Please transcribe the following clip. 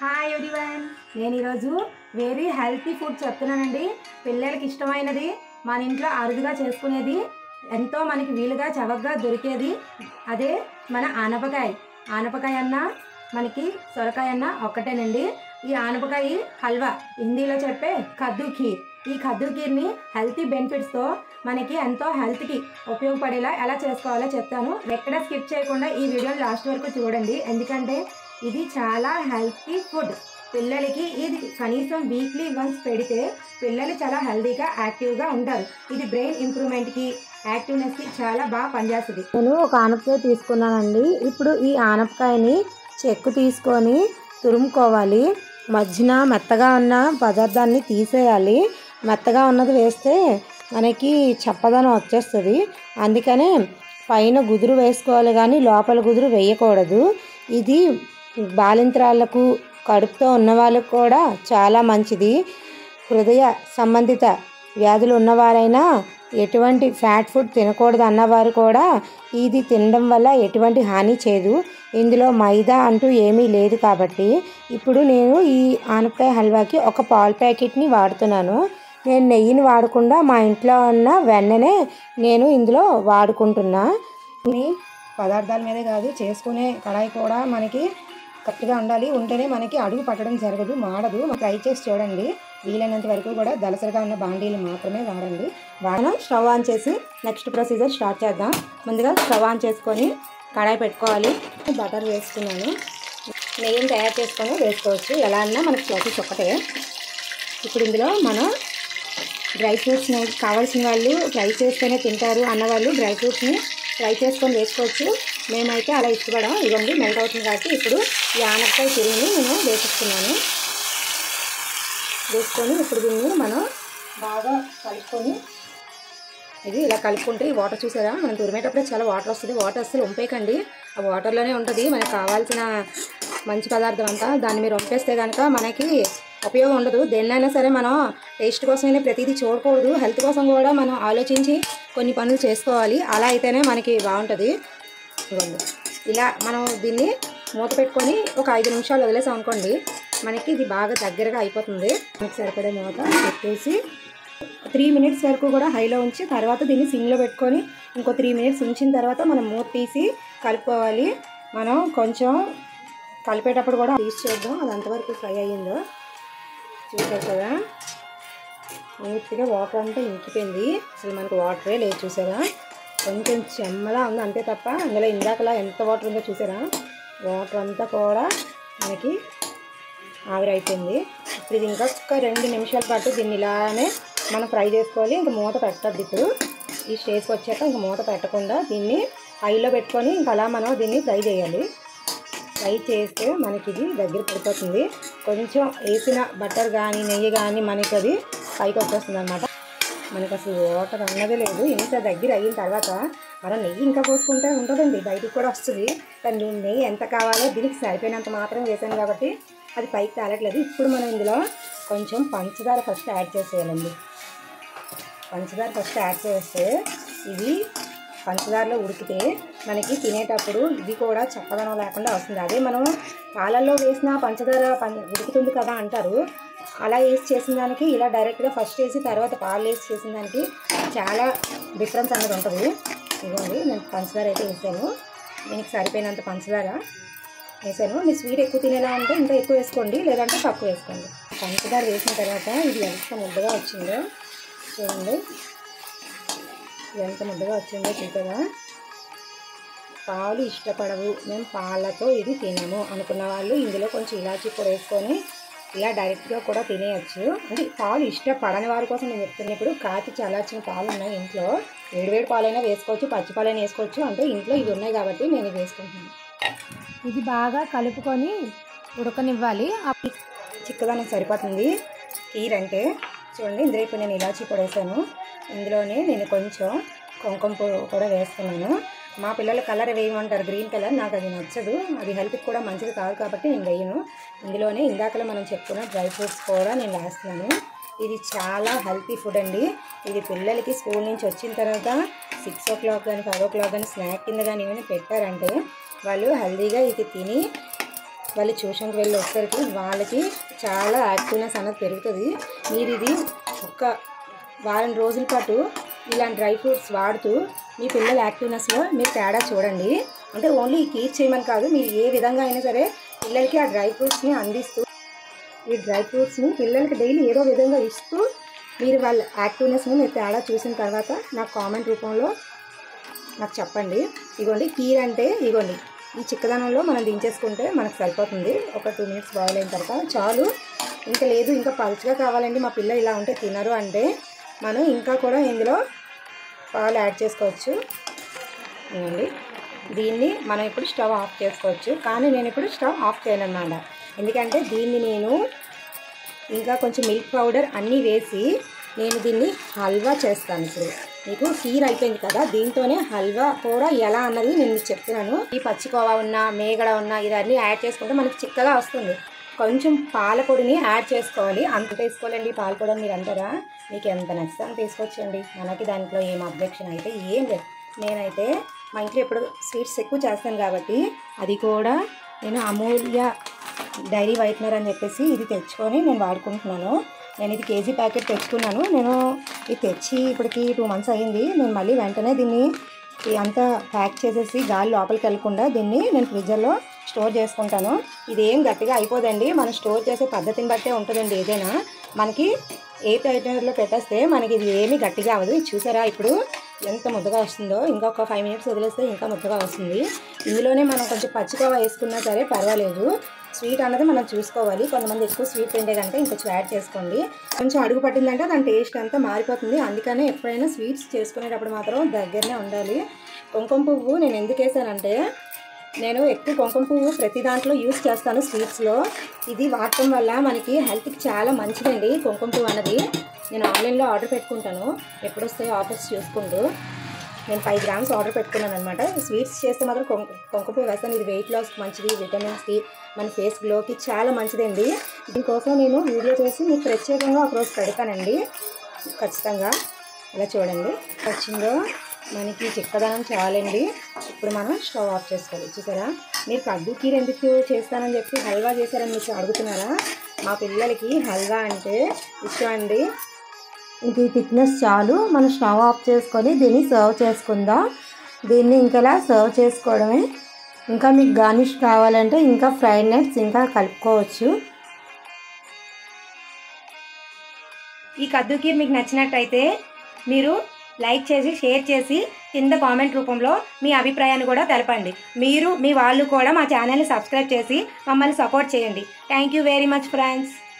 hi everyone నేను ఈరోజు very healthy food చెప్తున్నానండి పిల్లలకి ఇష్టమైనది మన ఇంట్లో అరుదుగా చేసుకునేది ఎంతో మనకి వీలుగా చవకగా దొరికేది అదే మన ఆనపకాయ ఆనపకాయ అన్న మనకి సొరకాయ అన్న ఒక్కటేనండి ఈ ఆనపకాయ హల్వా హిందీలో చెప్పే కద్దు ఖీర్ ఈ కద్దు ఖీర్ని హెల్తీ బెనిఫిట్స్తో మనకి ఎంతో హెల్త్కి ఉపయోగపడేలా ఎలా చేసుకోవాలో చెప్తాను ఎక్కడ స్కిప్ చేయకుండా ఈ వీడియో లాస్ట్ వరకు చూడండి ఎందుకంటే ఇది చాలా హెల్తీ ఫుడ్ పిల్లలకి ఇది కనీసం వీక్లీ వన్స్ పెడితే పిల్లలు చాలా హెల్తీగా యాక్టివ్గా ఉంటారు ఇది బ్రెయిన్ ఇంప్రూవ్మెంట్కి యాక్టివ్నెస్కి చాలా బాగా పనిచేస్తుంది నేను ఒక ఆనపకాయ తీసుకున్నానండి ఇప్పుడు ఈ ఆనపకాయని చెక్కు తీసుకొని తురుముకోవాలి మధ్యన మెత్తగా ఉన్న పదార్థాన్ని తీసేయాలి మెత్తగా ఉన్నది వేస్తే మనకి చప్పదనం వచ్చేస్తుంది అందుకనే పైన గుదురు వేసుకోవాలి కానీ లోపల గుదురు వేయకూడదు ఇది బాలింత్రాలకు కడుపుతో ఉన్న వాళ్ళకు కూడా చాలా మంచిది హృదయ సంబంధిత వ్యాధులు ఉన్నవారైనా ఎటువంటి ఫ్యాట్ ఫుడ్ తినకూడదు అన్నవారు కూడా ఇది తినడం వల్ల ఎటువంటి హాని చేయదు ఇందులో మైదా అంటూ ఏమీ లేదు కాబట్టి ఇప్పుడు నేను ఈ ఆనపకాయ హల్వాకి ఒక పాల్ ప్యాకెట్ని వాడుతున్నాను నేను నెయ్యిని వాడకుండా మా ఇంట్లో ఉన్న వెన్ననే నేను ఇందులో వాడుకుంటున్నా ఈ పదార్థాల మీదే కాదు చేసుకునే కడాయి కూడా మనకి కరెక్ట్గా ఉండాలి ఉంటేనే మనకి అడుగు పట్టడం జరగదు మాడదు ట్రై చేసి చూడండి వీలైనంత వరకు కూడా దలసరిగా ఉన్న బాండీలు మాత్రమే వాడండి వాడన స్టవ్ ఆన్ చేసి నెక్స్ట్ ప్రొసీజర్ స్టార్ట్ చేద్దాం ముందుగా స్టవ్ ఆన్ చేసుకొని కడాయి పెట్టుకోవాలి బటర్ వేసుకున్నాను నెయ్యిని తయారు చేసుకొని వేసుకోవచ్చు ఎలా అన్నా మనకి ప్రాసెస్ ఒకటే ఇప్పుడు ఇందులో మనం డ్రై ఫ్రూట్స్ని కావాల్సిన వాళ్ళు ఫ్రై చేస్తేనే తింటారు అన్నవాళ్ళు డ్రై ఫ్రూట్స్ని ఫ్రై చేసుకొని వేసుకోవచ్చు మేమైతే అలా ఇష్టపడం ఇవ్వండి మెల్ట్ అవుతుంది కాబట్టి ఇప్పుడు ఈ ఆనపకాయ తిరిగిని నేను వేసిస్తున్నాను వేసుకొని ఇప్పుడు దీన్ని మనం బాగా కలుపుకొని ఇది ఇలా కలుపుకుంటే ఈ వాటర్ చూసారా మనం తురిమేటప్పుడే చాలా వాటర్ వస్తుంది వాటర్ అస్సలు వంపేయకండి ఆ వాటర్లోనే ఉంటుంది మనకు కావాల్సిన మంచి పదార్థం అంతా దాన్ని మీరు వంపేస్తే కనుక మనకి ఉపయోగం ఉండదు దేన్నైనా సరే మనం టేస్ట్ కోసమైనా ప్రతిదీ చూడకూడదు హెల్త్ కోసం కూడా మనం ఆలోచించి కొన్ని పనులు చేసుకోవాలి అలా అయితేనే మనకి బాగుంటుంది ఇవ్వండి ఇలా మనం దీన్ని మూత పెట్టుకొని ఒక ఐదు నిమిషాలు వదిలేసాం అనుకోండి మనకి ఇది బాగా దగ్గరగా అయిపోతుంది మనకి సరిపడే మూత పెట్టేసి త్రీ మినిట్స్ వరకు కూడా హైలో ఉంచి తర్వాత దీన్ని సిమ్లో పెట్టుకొని ఇంకో త్రీ మినిట్స్ ఉంచిన తర్వాత మనం మూత తీసి కలుపుకోవాలి మనం కొంచెం కలిపేటప్పుడు కూడా తీసి చూద్దాం అది అంతవరకు ఫ్రై అయ్యిందో చూసారు కదా పూర్తిగా వాటర్ అంతా ఇంకిపోయింది అసలు మనకు వాటరే లేదు చూసారా కొంచెం చెమ్మలా ఉంది అంతే తప్ప అందులో ఇందాకలా ఎంత వాటర్ ఉందో చూసారా వాటర్ అంతా కూడా మనకి ఆవిరైపోయింది ఇప్పుడు ఇది ఇంకొక రెండు నిమిషాల పాటు దీన్ని ఇలానే మనం ఫ్రై చేసుకోవాలి ఇంకా మూత పెట్టద్దు ఇప్పుడు ఈ స్టేజ్కి వచ్చాక ఇంకా మూత పెట్టకుండా దీన్ని హైలో పెట్టుకొని ఇంకా అలా మనం దీన్ని ఫ్రై చేయాలి ఫ్రై చేస్తే మనకి ఇది దగ్గర పడిపోతుంది కొంచెం వేసిన బటర్ కానీ నెయ్యి కానీ మనకి అది పైకి వచ్చేస్తుంది అనమాట మనకి అసలు వాటర్ అన్నదే లేదు ఇంత దగ్గర అయిన తర్వాత మనం నెయ్యి ఇంకా పోసుకుంటే ఉంటుందండి బయటికి కూడా వస్తుంది కానీ నెయ్యి ఎంత కావాలో దీనికి సరిపోయినంత మాత్రం వేసాను కాబట్టి అది పైకి తాలట్లేదు ఇప్పుడు మనం ఇందులో కొంచెం పంచదార ఫస్ట్ యాడ్ చేసేయాలండి పంచదార ఫస్ట్ యాడ్ చేస్తే ఇది పంచదారలో ఉడికితే మనకి తినేటప్పుడు ఇది కూడా చప్పదనం లేకుండా వస్తుంది అదే మనం పాలల్లో వేసిన పంచదార పం ఉడుకుతుంది కదా అంటారు అలా వేసి చేసిన దానికి ఇలా డైరెక్ట్గా ఫస్ట్ వేసి తర్వాత పాలు వేసి చేసిన దానికి చాలా డిఫరెన్స్ అనేది ఉంటుంది ఇదిగోండి నేను పంచదార అయితే వేసాను దీనికి సరిపోయినంత పంచదార వేసాను మీరు స్వీట్ ఎక్కువ తినేలా ఉంటే ఇంకా ఎక్కువ వేసుకోండి లేదంటే తక్కువ వేసుకోండి పంచదార వేసిన తర్వాత ఇది ఎంత ముద్దగా వచ్చిందో చూడండి ఎంత ముద్దగా వచ్చిందో చూసారా పాలు ఇష్టపడవు మేము పాలతో ఇది తినము అనుకున్న వాళ్ళు ఇందులో కొంచెం ఇలాచీ కూడా వేసుకొని ఇలా డైరెక్ట్గా కూడా తినేయచ్చు అంటే పాలు ఇష్టపడని వారి కోసం నేను చెప్తున్నా ఇప్పుడు కాచి చల్లార్చిన పాలు ఉన్నాయి ఇంట్లో వేడివేడి పాలైనా వేసుకోవచ్చు పచ్చి పాలైనా వేసుకోవచ్చు అంటే ఇంట్లో ఇవి ఉన్నాయి కాబట్టి నేను ఇవి వేసుకుంటున్నాను ఇది బాగా కలుపుకొని ఉడకనివ్వాలి చిక్కదనం సరిపోతుంది కీర్ అంటే చూడండి ఇందులో ఇప్పుడు నేను ఇలాచీ పొడి వేసాను ఇందులోనే నేను కొంచెం కుంకుమ పువ్వు కూడా వేస్తున్నాను మా పిల్లలు కలర్ వేయమంటారు గ్రీన్ కలర్ నాకు అది నచ్చదు అది హెల్త్కి కూడా మంచిది కాదు కాబట్టి నేను వేయను ఇందులోనే ఇందాకలో మనం చెప్పుకున్న డ్రై ఫ్రూట్స్ కూడా నేను వేస్తున్నాను ఇది చాలా హెల్తీ ఫుడ్ అండి ఇది పిల్లలకి స్కూల్ నుంచి వచ్చిన తర్వాత సిక్స్ ఓ క్లాక్ కానీ ఫైవ్ ఓ క్లాక్ కానీ స్నాక్ కింద కానీ ఏమైనా పెట్టారంటే వాళ్ళు హెల్తీగా ఇది తిని వాళ్ళు ట్యూషన్కి వెళ్ళి వచ్చేసరికి వాళ్ళకి చాలా యాక్టివ్నెస్ అనేది పెరుగుతుంది మీరు ఇది ఒక్క వారం రోజుల పాటు ఇలాంటి డ్రై ఫ్రూట్స్ వాడుతూ మీ పిల్లల యాక్టివ్నెస్లో మీరు తేడా చూడండి అంటే ఓన్లీ కీప్ చేయమని కాదు మీరు ఏ విధంగా అయినా సరే పిల్లలకి ఆ డ్రై ఫ్రూట్స్ని అందిస్తూ ఈ డ్రై ఫ్రూట్స్ని పిల్లలకి డైలీ ఏదో విధంగా ఇస్తూ మీరు వాళ్ళ యాక్టివ్నెస్ని మీరు తేడా చూసిన తర్వాత నాకు కామెంట్ రూపంలో నాకు చెప్పండి ఇగోండి కీర్ అంటే ఇగోండి ఈ చిక్కదనంలో మనం దించేసుకుంటే మనకు సరిపోతుంది ఒక టూ మినిట్స్ బాయిల్ అయిన తర్వాత చాలు ఇంకా లేదు ఇంకా పలుచగా కావాలండి మా పిల్లలు ఇలా ఉంటే తినరు అంటే మనం ఇంకా కూడా ఇందులో పాలు యాడ్ చేసుకోవచ్చు ఇవ్వండి దీన్ని మనం ఇప్పుడు స్టవ్ ఆఫ్ చేసుకోవచ్చు కానీ నేను ఇప్పుడు స్టవ్ ఆఫ్ చేయను అన్నమాట ఎందుకంటే దీన్ని నేను ఇంకా కొంచెం మిల్క్ పౌడర్ అన్నీ వేసి నేను దీన్ని హల్వా చేస్తాను ఇప్పుడు మీకు కీర్ అయిపోయింది కదా దీంతోనే హల్వా కూర ఎలా అన్నది నేను మీకు చెప్తున్నాను ఈ పచ్చికోవా ఉన్న మేగడ ఉన్న ఇవన్నీ యాడ్ చేసుకుంటే మనకి చిక్కగా వస్తుంది కొంచెం పాల పొడిని యాడ్ చేసుకోవాలి అంత తీసుకోవాలండి పాల పొడి అని మీరు అంటారా మీకు ఎంత నచ్చితే అంత తీసుకోవచ్చండి మనకి దాంట్లో ఏం అబ్జెక్షన్ అయితే ఏం లేదు నేనైతే మా ఇంట్లో ఎప్పుడు స్వీట్స్ ఎక్కువ చేస్తాను కాబట్టి అది కూడా నేను అమూల్య డైరీ వైట్నర్ అని చెప్పేసి ఇది తెచ్చుకొని నేను వాడుకుంటున్నాను నేను ఇది కేజీ ప్యాకెట్ తెచ్చుకున్నాను నేను ఇది తెచ్చి ఇప్పటికి టూ మంత్స్ అయ్యింది నేను మళ్ళీ వెంటనే దీన్ని ఈ అంతా ప్యాక్ చేసేసి గాలి లోపలికి వెళ్ళకుండా దీన్ని నేను ఫ్రిడ్జర్లో స్టోర్ చేసుకుంటాను ఇది ఏం గట్టిగా అయిపోదండి మనం స్టోర్ చేసే పద్ధతిని బట్టే ఉంటుందండి ఏదైనా మనకి ఏ టైటర్లో పెట్టేస్తే మనకి ఇది ఏమీ గట్టిగా అవ్వదు ఇది చూసారా ఇప్పుడు ఎంత ముద్దగా వస్తుందో ఇంకొక ఫైవ్ మినిట్స్ వదిలేస్తే ఇంకా ముద్దగా వస్తుంది ఇందులోనే మనం కొంచెం పచ్చికోవా వేసుకున్నా సరే పర్వాలేదు స్వీట్ అన్నది మనం చూసుకోవాలి కొంతమంది ఎక్కువ స్వీట్ తింటే కనుక ఇంకొంచెం యాడ్ చేసుకోండి కొంచెం అడుగు పట్టిందంటే దాని టేస్ట్ అంతా మారిపోతుంది అందుకనే ఎప్పుడైనా స్వీట్స్ చేసుకునేటప్పుడు మాత్రం దగ్గరనే ఉండాలి కుంకుమ పువ్వు నేను ఎందుకు వేసానంటే నేను ఎక్కువ కుంకుమ పువ్వు ప్రతి దాంట్లో యూస్ చేస్తాను స్వీట్స్లో ఇది వాడటం వల్ల మనకి హెల్త్కి చాలా మంచిదండి కుంకుమ పువ్వు అన్నది నేను ఆన్లైన్లో ఆర్డర్ పెట్టుకుంటాను ఎప్పుడు వస్తాయో ఆఫర్స్ చూసుకుంటూ నేను ఫైవ్ గ్రామ్స్ ఆర్డర్ పెట్టుకున్నాను అనమాట స్వీట్స్ చేస్తే మాత్రం కొంక కుంకుమ పువ్వు వేస్తాను ఇది వెయిట్ లాస్కి మంచిది విటమిన్స్కి మన ఫేస్ గ్లోకి చాలా మంచిదండి దీనికోసం నేను వీడియో చేసి మీకు ప్రత్యేకంగా ఒకరోజు పెడతానండి ఖచ్చితంగా ఇలా చూడండి వచ్చిందో మనకి చిక్కదనం చాలండి ఇప్పుడు మనం స్టవ్ ఆఫ్ చేసుకోవాలి చూసారా మీరు కద్దు కీర ఎందుకు చేస్తానని చెప్పి హల్వా చేశారని మీకు అడుగుతున్నారా మా పిల్లలకి హల్వా అంటే ఇష్టం అండి ఇంక ఈ థిక్నెస్ చాలు మనం స్టవ్ ఆఫ్ చేసుకొని దీన్ని సర్వ్ చేసుకుందాం దీన్ని ఇంకలా సర్వ్ చేసుకోవడమే ఇంకా మీకు గార్నిష్ కావాలంటే ఇంకా ఫ్రైడ్ నట్స్ ఇంకా కలుపుకోవచ్చు ఈ కద్దు కీర్ మీకు నచ్చినట్టయితే మీరు లైక్ చేసి షేర్ చేసి కింద కామెంట్ రూపంలో మీ అభిప్రాయాన్ని కూడా తెలపండి మీరు మీ వాళ్ళు కూడా మా ఛానల్ని సబ్స్క్రైబ్ చేసి మమ్మల్ని సపోర్ట్ చేయండి thank you very much friends